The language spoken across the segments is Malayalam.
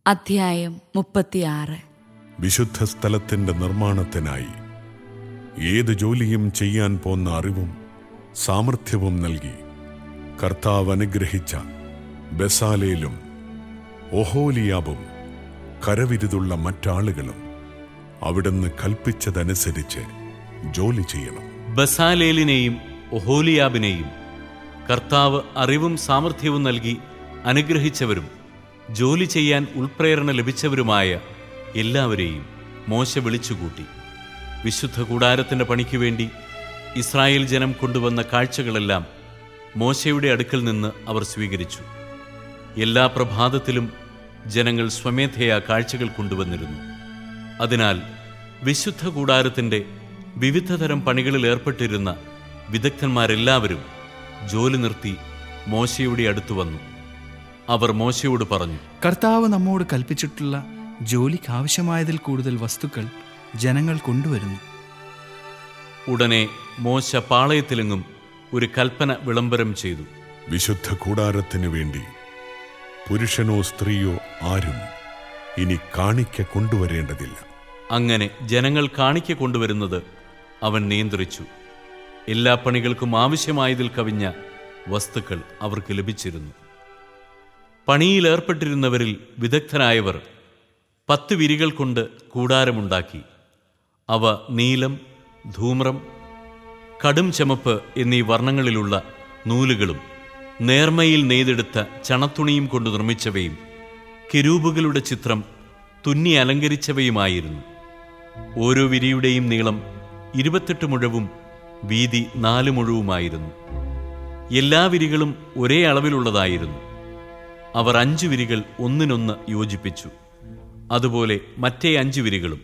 അധ്യായം മുപ്പത്തിയാറ് വിശുദ്ധ സ്ഥലത്തിന്റെ നിർമ്മാണത്തിനായി ഏത് ജോലിയും ചെയ്യാൻ പോന്ന അറിവും സാമർഥ്യവും നൽകി കർത്താവ് അനുഗ്രഹിച്ച ബസാലേലും ഒഹോലിയാബും കരവിരുതുള്ള മറ്റാളുകളും അവിടുന്ന് കൽപ്പിച്ചതനുസരിച്ച് ജോലി ചെയ്യണം ബസാലേലിനെയും ഒഹോലിയാബിനെയും കർത്താവ് അറിവും സാമർഥ്യവും നൽകി അനുഗ്രഹിച്ചവരും ജോലി ചെയ്യാൻ ഉൾപ്രേരണ ലഭിച്ചവരുമായ എല്ലാവരെയും മോശ വിളിച്ചുകൂട്ടി വിശുദ്ധ കൂടാരത്തിന്റെ പണിക്ക് വേണ്ടി ഇസ്രായേൽ ജനം കൊണ്ടുവന്ന കാഴ്ചകളെല്ലാം മോശയുടെ അടുക്കൽ നിന്ന് അവർ സ്വീകരിച്ചു എല്ലാ പ്രഭാതത്തിലും ജനങ്ങൾ സ്വമേധയാ കാഴ്ചകൾ കൊണ്ടുവന്നിരുന്നു അതിനാൽ വിശുദ്ധ കൂടാരത്തിന്റെ വിവിധതരം പണികളിൽ ഏർപ്പെട്ടിരുന്ന വിദഗ്ധന്മാരെല്ലാവരും ജോലി നിർത്തി മോശയുടെ അടുത്തു വന്നു അവർ മോശയോട് പറഞ്ഞു കർത്താവ് നമ്മോട് കൽപ്പിച്ചിട്ടുള്ള ജോലിക്ക് ആവശ്യമായതിൽ കൂടുതൽ വസ്തുക്കൾ ജനങ്ങൾ കൊണ്ടുവരുന്നു ഉടനെ മോശ പാളയത്തിലെങ്ങും ഒരു കൽപ്പന വിളംബരം ചെയ്തു വിശുദ്ധ കൂടാരത്തിനു വേണ്ടി പുരുഷനോ സ്ത്രീയോ ആരും ഇനി കാണിക്ക കൊണ്ടുവരേണ്ടതില്ല അങ്ങനെ ജനങ്ങൾ കാണിക്ക കൊണ്ടുവരുന്നത് അവൻ നിയന്ത്രിച്ചു എല്ലാ പണികൾക്കും ആവശ്യമായതിൽ കവിഞ്ഞ വസ്തുക്കൾ അവർക്ക് ലഭിച്ചിരുന്നു പണിയിൽ ഏർപ്പെട്ടിരുന്നവരിൽ വിദഗ്ധരായവർ പത്ത് വിരികൾ കൊണ്ട് കൂടാരമുണ്ടാക്കി അവ നീലം ധൂമ്രം കടും ചമപ്പ് എന്നീ വർണ്ണങ്ങളിലുള്ള നൂലുകളും നേർമയിൽ നെയ്തെടുത്ത ചണത്തുണിയും കൊണ്ട് നിർമ്മിച്ചവയും കിരൂപുകളുടെ ചിത്രം തുന്നി അലങ്കരിച്ചവയുമായിരുന്നു ഓരോ വിരിയുടെയും നീളം ഇരുപത്തെട്ട് മുഴവും വീതി നാല് മുഴവുമായിരുന്നു എല്ലാ വിരികളും ഒരേ അളവിലുള്ളതായിരുന്നു അവർ അഞ്ചു വിരികൾ ഒന്നിനൊന്ന് യോജിപ്പിച്ചു അതുപോലെ മറ്റേ അഞ്ചു വിരികളും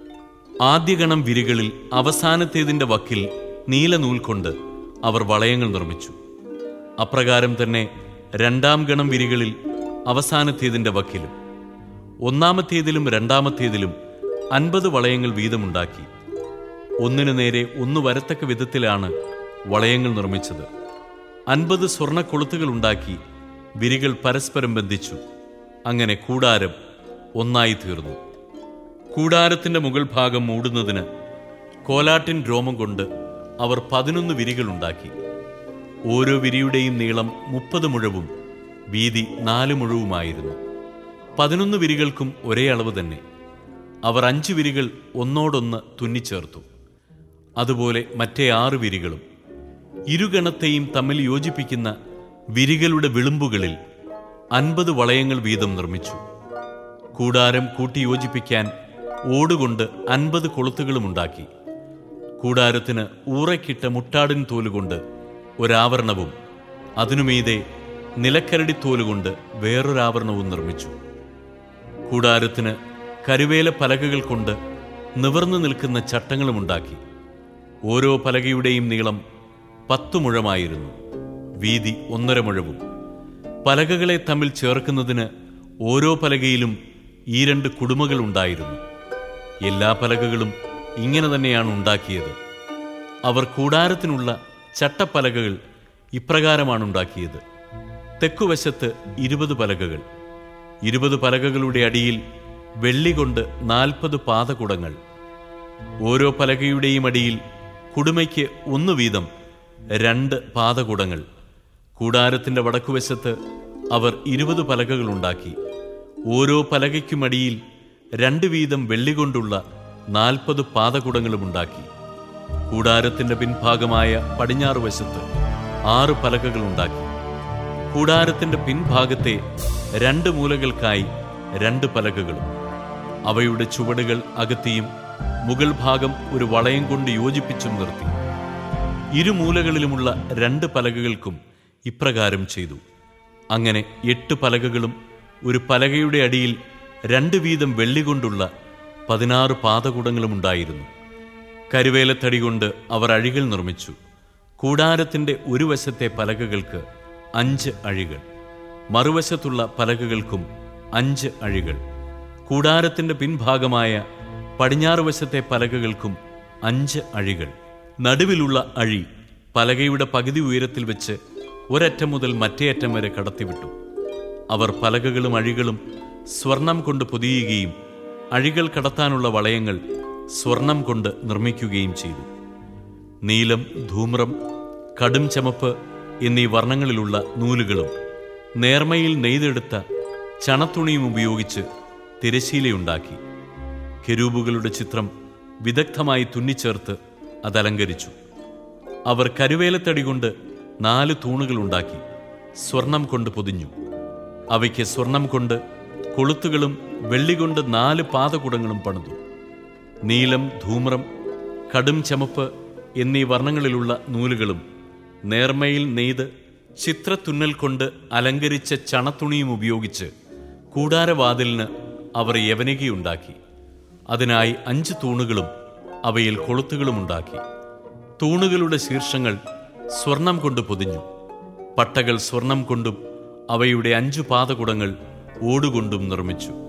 ആദ്യഗണം വിരികളിൽ അവസാനത്തേതിന്റെ വക്കിൽ നീലനൂൽ കൊണ്ട് അവർ വളയങ്ങൾ നിർമ്മിച്ചു അപ്രകാരം തന്നെ രണ്ടാം ഗണം വിരികളിൽ അവസാനത്തേതിന്റെ വക്കിലും ഒന്നാമത്തേതിലും രണ്ടാമത്തേതിലും അൻപത് വളയങ്ങൾ വീതമുണ്ടാക്കി ഒന്നിനു നേരെ ഒന്ന് വരത്തക്ക വിധത്തിലാണ് വളയങ്ങൾ നിർമ്മിച്ചത് അൻപത് സ്വർണ്ണ കൊളുത്തുകൾ ഉണ്ടാക്കി വിരികൾ പരസ്പരം ബന്ധിച്ചു അങ്ങനെ കൂടാരം ഒന്നായി തീർന്നു കൂടാരത്തിന്റെ മുകൾ ഭാഗം മൂടുന്നതിന് കോലാട്ടിൻ രോമം കൊണ്ട് അവർ പതിനൊന്ന് വിരികൾ ഉണ്ടാക്കി ഓരോ വിരിയുടെയും നീളം മുപ്പത് മുഴവും വീതി നാല് മുഴവുമായിരുന്നു പതിനൊന്ന് വിരികൾക്കും ഒരേ അളവ് തന്നെ അവർ അഞ്ച് വിരികൾ ഒന്നോടൊന്ന് തുന്നിച്ചേർത്തു അതുപോലെ മറ്റേ ആറ് വിരികളും ഇരുഗണത്തെയും തമ്മിൽ യോജിപ്പിക്കുന്ന വിരികളുടെ വിളുമ്പുകളിൽ അൻപത് വളയങ്ങൾ വീതം നിർമ്മിച്ചു കൂടാരം കൂട്ടിയോജിപ്പിക്കാൻ ഓടുകൊണ്ട് അൻപത് കൊളുത്തുകളും ഉണ്ടാക്കി കൂടാരത്തിന് ഊറയ്ക്കിട്ട മുട്ടാടിൻ തോലുകൊണ്ട് ഒരാവരണവും അതിനുമീതെ നിലക്കരടി തോലുകൊണ്ട് വേറൊരാവരണവും നിർമ്മിച്ചു കൂടാരത്തിന് കരുവേല പലകകൾ കൊണ്ട് നിവർന്നു നിൽക്കുന്ന ചട്ടങ്ങളുമുണ്ടാക്കി ഓരോ പലകയുടെയും നീളം പത്തു മുഴമായിരുന്നു വീതി ഒന്നര മുഴവും പലകകളെ തമ്മിൽ ചേർക്കുന്നതിന് ഓരോ പലകയിലും ഈ രണ്ട് കുടുമകൾ ഉണ്ടായിരുന്നു എല്ലാ പലകകളും ഇങ്ങനെ തന്നെയാണ് ഉണ്ടാക്കിയത് അവർ കൂടാരത്തിനുള്ള ചട്ടപ്പലകകൾ ഇപ്രകാരമാണ് ഉണ്ടാക്കിയത് തെക്കുവശത്ത് ഇരുപത് പലകകൾ ഇരുപത് പലകകളുടെ അടിയിൽ വെള്ളി കൊണ്ട് നാൽപ്പത് പാതകുടങ്ങൾ ഓരോ പലകയുടെയും അടിയിൽ കുടുമയ്ക്ക് ഒന്നു വീതം രണ്ട് പാതകുടങ്ങൾ കൂടാരത്തിന്റെ വടക്കുവശത്ത് അവർ ഇരുപത് പലകകൾ ഉണ്ടാക്കി ഓരോ പലകയ്ക്കുമടിയിൽ രണ്ട് വീതം വെള്ളി കൊണ്ടുള്ള നാൽപ്പത് പാതകുടങ്ങളും ഉണ്ടാക്കി കൂടാരത്തിന്റെ പിൻഭാഗമായ പടിഞ്ഞാറ് വശത്ത് ആറ് പലകകൾ ഉണ്ടാക്കി കൂടാരത്തിന്റെ പിൻഭാഗത്തെ രണ്ട് മൂലകൾക്കായി രണ്ട് പലകകളും അവയുടെ ചുവടുകൾ അകത്തിയും മുകൾ ഭാഗം ഒരു വളയം കൊണ്ട് യോജിപ്പിച്ചും നിർത്തി ഇരുമൂലകളിലുമുള്ള രണ്ട് പലകകൾക്കും ഇപ്രകാരം ചെയ്തു അങ്ങനെ എട്ട് പലകകളും ഒരു പലകയുടെ അടിയിൽ രണ്ട് വീതം വെള്ളി കൊണ്ടുള്ള പതിനാറ് പാതകുടങ്ങളും ഉണ്ടായിരുന്നു കരുവേലത്തടി കൊണ്ട് അവർ അഴികൾ നിർമ്മിച്ചു കൂടാരത്തിന്റെ ഒരു വശത്തെ പലകകൾക്ക് അഞ്ച് അഴികൾ മറുവശത്തുള്ള പലകകൾക്കും അഞ്ച് അഴികൾ കൂടാരത്തിന്റെ പിൻഭാഗമായ പടിഞ്ഞാറ് വശത്തെ പലകകൾക്കും അഞ്ച് അഴികൾ നടുവിലുള്ള അഴി പലകയുടെ പകുതി ഉയരത്തിൽ വെച്ച് ഒരറ്റം മുതൽ മറ്റേ അറ്റം വരെ കടത്തിവിട്ടു അവർ പലകകളും അഴികളും സ്വർണം കൊണ്ട് പൊതിയുകയും അഴികൾ കടത്താനുള്ള വളയങ്ങൾ സ്വർണം കൊണ്ട് നിർമ്മിക്കുകയും ചെയ്തു നീലം ധൂമ്രം കടും ചമപ്പ് എന്നീ വർണ്ണങ്ങളിലുള്ള നൂലുകളും നേർമയിൽ നെയ്തെടുത്ത ചണത്തുണിയും ഉപയോഗിച്ച് തിരശീലയുണ്ടാക്കി കെരൂബുകളുടെ ചിത്രം വിദഗ്ധമായി തുന്നിച്ചേർത്ത് അതലങ്കരിച്ചു അവർ കരുവേലത്തടി കൊണ്ട് നാല് തൂണുകൾ ഉണ്ടാക്കി സ്വർണം കൊണ്ട് പൊതിഞ്ഞു അവയ്ക്ക് സ്വർണം കൊണ്ട് കൊളുത്തുകളും വെള്ളി കൊണ്ട് നാല് പാതകുടങ്ങളും പണിതു നീലം ധൂമ്രം കടും ചമപ്പ് എന്നീ വർണ്ണങ്ങളിലുള്ള നൂലുകളും നേർമയിൽ നെയ്ത് ചിത്രത്തുന്നൽ കൊണ്ട് അലങ്കരിച്ച ചണത്തുണിയും ഉപയോഗിച്ച് കൂടാരവാതിലിന് അവർ യവനികയുണ്ടാക്കി അതിനായി അഞ്ച് തൂണുകളും അവയിൽ കൊളുത്തുകളും ഉണ്ടാക്കി തൂണുകളുടെ ശീർഷങ്ങൾ സ്വർണം കൊണ്ട് പൊതിഞ്ഞു പട്ടകൾ സ്വർണം കൊണ്ടും അവയുടെ അഞ്ചു പാതകുടങ്ങൾ ഓടുകൊണ്ടും നിർമ്മിച്ചു